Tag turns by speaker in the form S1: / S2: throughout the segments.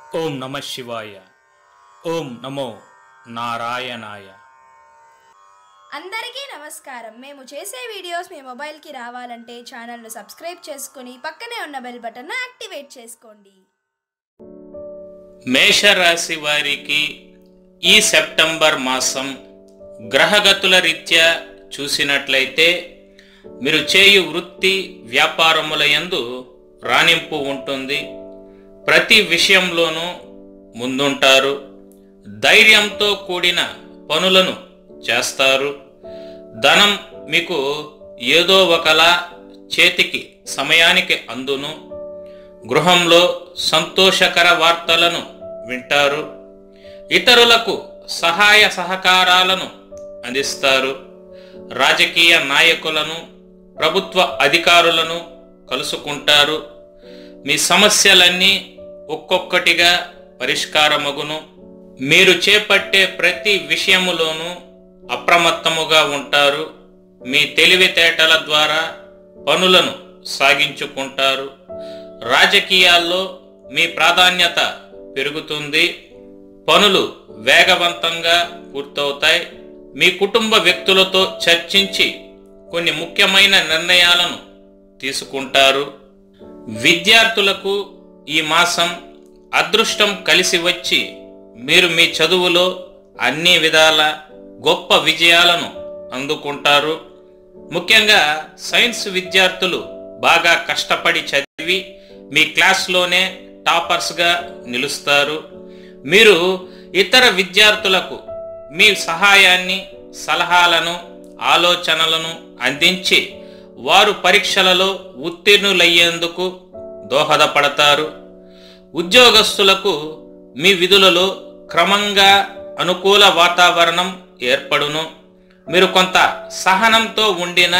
S1: ఓం నమ శివాయ ఓం నమో నారాయణాయ
S2: అందరికీ నమస్కారం మేము చేసే వీడియోస్ మీ మొబైల్కి రావాలంటే ఛానల్ను సబ్స్క్రైబ్ చేసుకుని పక్కనే ఉన్న బెల్ బటన్ను యాక్టివేట్ చేసుకోండి
S1: మేషరాశి వారికి ఈ సెప్టెంబర్ మాసం గ్రహగతుల రీత్యా చూసినట్లయితే మీరు చేయు వృత్తి వ్యాపారముల యందు రాణింపు ఉంటుంది ప్రతి విషయంలోనూ ముందుంటారు ధైర్యంతో కూడిన పనులను చేస్తారు ధనం మీకు ఏదో ఒకలా చేతికి సమయానికి అందును గృహంలో సంతోషకర వార్తలను వింటారు ఇతరులకు సహాయ సహకారాలను అందిస్తారు రాజకీయ నాయకులను ప్రభుత్వ అధికారులను కలుసుకుంటారు మీ సమస్యలన్నీ ఒక్కొక్కటిగా పరిష్కారమగును మీరు చేపట్టే ప్రతి విషయములోనూ అప్రమత్తముగా ఉంటారు మీ తెలివితేటల ద్వారా పనులను సాగించుకుంటారు రాజకీయాల్లో మీ ప్రాధాన్యత పెరుగుతుంది పనులు వేగవంతంగా పూర్తవుతాయి మీ కుటుంబ వ్యక్తులతో చర్చించి కొన్ని ముఖ్యమైన నిర్ణయాలను తీసుకుంటారు విద్యార్థులకు ఈ మాసం అదృష్టం కలిసి వచ్చి మీరు మీ చదువులో అన్ని విధాల గొప్ప విజయాలను అందుకుంటారు ముఖ్యంగా సైన్స్ విద్యార్థులు బాగా కష్టపడి చదివి మీ క్లాస్లోనే టాపర్స్గా నిలుస్తారు మీరు ఇతర విద్యార్థులకు మీ సహాయాన్ని సలహాలను ఆలోచనలను అందించి వారు పరీక్షలలో ఉత్తీర్ణులయ్యేందుకు దోహదపడతారు ఉద్యోగస్తులకు మీ విధులలో క్రమంగా అనుకూల వాతావరణం ఏర్పడును మీరు కొంత సహనంతో ఉండిన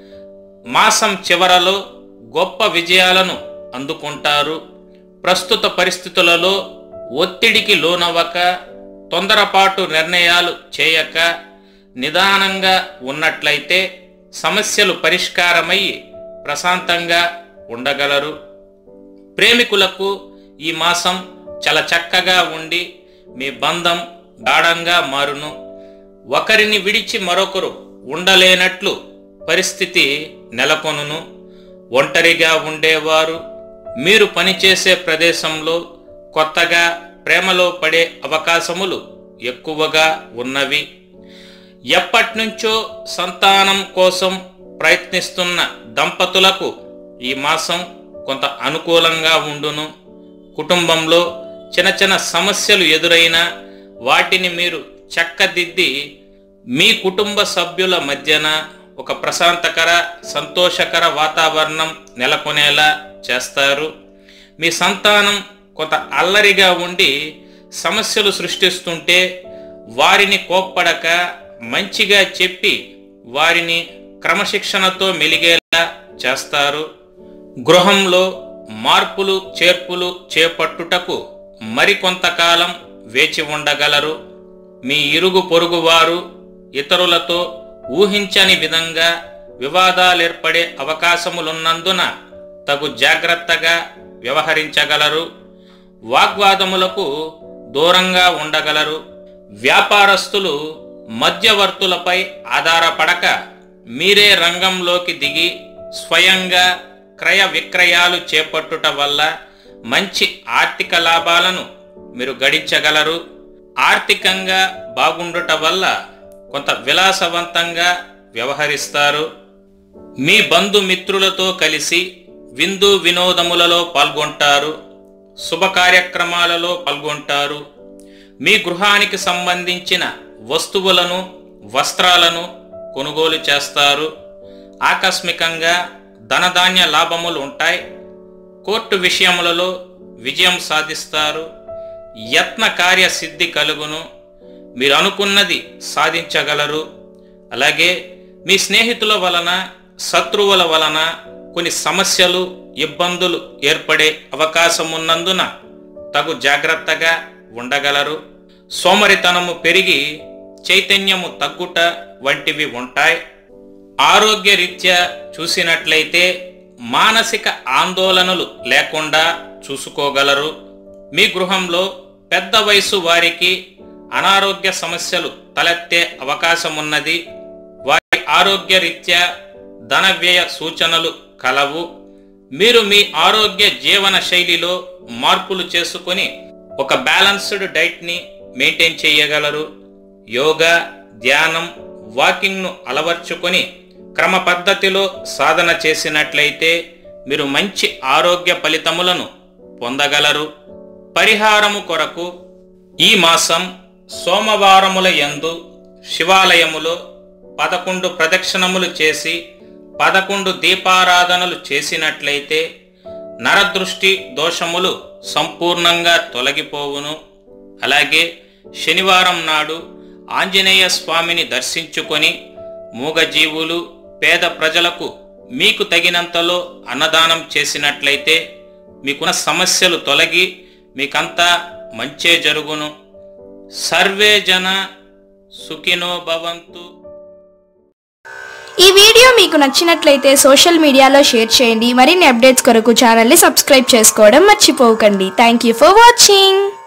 S1: మాసం చివరలో గొప్ప విజయాలను అందుకుంటారు ప్రస్తుత పరిస్థితులలో ఒత్తిడికి లోనవ్వక తొందరపాటు నిర్ణయాలు చేయక నిదానంగా ఉన్నట్లయితే సమస్యలు పరిష్కారమయ్యి ప్రశాంతంగా ఉండగలరు ప్రేమికులకు ఈ మాసం చాలా చక్కగా ఉండి మీ బంధం గాఢంగా మారును ఒకరిని విడిచి మరొకరు ఉండలేనట్లు పరిస్థితి నెలకొనును ఒంటరిగా ఉండేవారు మీరు పనిచేసే ప్రదేశంలో కొత్తగా ప్రేమలో పడే అవకాశములు ఎక్కువగా ఉన్నవి ఎప్పటినుంచో సంతానం కోసం ప్రయత్నిస్తున్న దంపతులకు ఈ మాసం కొంత అనుకూలంగా ఉండును కుటుంబంలో చిన్న చిన్న సమస్యలు ఎదురైనా వాటిని మీరు చక్కదిద్ది మీ కుటుంబ సభ్యుల మధ్యన ఒక ప్రశాంతకర సంతోషకర వాతావరణం నెలకొనేలా చేస్తారు మీ సంతానం కొంత అల్లరిగా ఉండి సమస్యలు సృష్టిస్తుంటే వారిని కోప్పడక మంచిగా చెప్పి వారిని క్రమశిక్షణతో మెలిగేలా చేస్తారు గృహంలో మార్పులు చేర్పులు చేపట్టుటకు మరికొంతకాలం వేచి ఉండగలరు మీ ఇరుగు పొరుగువారు ఇతరులతో ఊహించని విధంగా వివాదాలేర్పడే అవకాశములున్నందున తగు జాగ్రత్తగా వ్యవహరించగలరు వాగ్వాదములకు దూరంగా ఉండగలరు వ్యాపారస్తులు మధ్యవర్తులపై ఆధారపడక మీరే రంగంలోకి దిగి స్వయంగా క్రయ విక్రయాలు చేపట్టుట వల్ల మంచి ఆర్థిక లాభాలను మీరు గడించగలరు ఆర్థికంగా బాగుండుట వల్ల కొంత విలాసవంతంగా వ్యవహరిస్తారు మీ బంధుమిత్రులతో కలిసి విందు వినోదములలో పాల్గొంటారు శుభ కార్యక్రమాలలో పాల్గొంటారు మీ గృహానికి సంబంధించిన వస్తువులను వస్త్రాలను కొనుగోలు చేస్తారు ఆకస్మికంగా ధనధాన్య లాభములు ఉంటాయి కోర్టు విషయములలో విజయం సాధిస్తారు యత్న కార్య సిద్ధి కలుగును మీరు అనుకున్నది సాధించగలరు అలాగే మీ స్నేహితుల వలన శత్రువుల వలన కొన్ని సమస్యలు ఇబ్బందులు ఏర్పడే అవకాశం ఉన్నందున తగు జాగ్రత్తగా ఉండగలరు సోమరితనము పెరిగి చైతన్యము తగ్గుట వంటివి ఉంటాయి ఆరోగ్యరీత్యా చూసినట్లయితే మానసిక ఆందోళనలు లేకుండా చూసుకోగలరు మీ గృహంలో పెద్ద వయసు వారికి అనారోగ్య సమస్యలు తలెత్తే అవకాశం ఉన్నది వారి ఆరోగ్య రీత్యా ధన వ్యయ సూచనలు కలవు మీరు మీ ఆరోగ్య జీవన శైలిలో మార్పులు చేసుకొని ఒక బ్యాలన్స్డ్ డైట్ని మెయింటైన్ చేయగలరు యోగా ధ్యానం వాకింగ్ను అలవర్చుకొని క్రమ పద్ధతిలో సాధన చేసినట్లయితే మీరు మంచి ఆరోగ్య ఫలితములను పొందగలరు పరిహారము కొరకు ఈ మాసం సోమవారముల యందు శివాలయములో పదకొండు ప్రదక్షిణములు చేసి పదకొండు దీపారాధనలు చేసినట్లయితే నరదృష్టి దోషములు సంపూర్ణంగా తొలగిపోవును అలాగే శనివారం నాడు ఆంజనేయ స్వామిని దర్శించుకొని మూగజీవులు పేద ప్రజలకు మీకు తగినంతలో అన్నదానం చేసినట్లయితే మీకున్న సమస్యలు తొలగి మీకంతా మంచే జరుగును సర్వే జన సుఖినో భవంతు
S2: ఈ వీడియో మీకు నచ్చినట్లయితే సోషల్ మీడియాలో షేర్ చేయండి మరిన్ని అప్డేట్స్ కొరకు ఛానల్ని సబ్స్క్రైబ్ చేసుకోవడం మర్చిపోకండి థ్యాంక్ యూ ఫర్ వాచింగ్